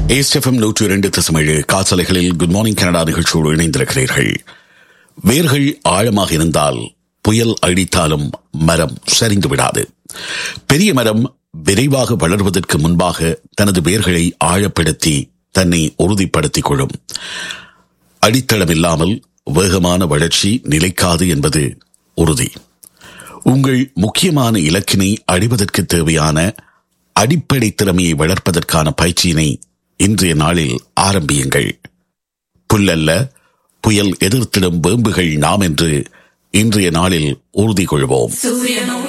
ஏஸ்எஃப்எம் நூற்றி இரண்டு தசமேழு காசலைகளில் குட் மார்னிங் கனடா நிகழ்ச்சியோடு இணைந்திருக்கிறீர்கள் வேர்கள் ஆழமாக இருந்தால் புயல் அடித்தாலும் மரம் சரிந்து விடாது பெரிய மரம் விரைவாக வளர்வதற்கு முன்பாக தனது வேர்களை ஆழப்படுத்தி தன்னை உறுதிப்படுத்திக் கொள்ளும் அடித்தளம் இல்லாமல் வேகமான வளர்ச்சி நிலைக்காது என்பது உறுதி உங்கள் முக்கியமான இலக்கினை அடைவதற்கு தேவையான அடிப்படை திறமையை வளர்ப்பதற்கான பயிற்சியினை இன்றைய நாளில் ஆரம்பியுங்கள் புல்லல்ல புயல் எதிர்த்திடும் வேம்புகள் நாம் என்று இன்றைய நாளில் உறுதி கொள்வோம் சூரியனோ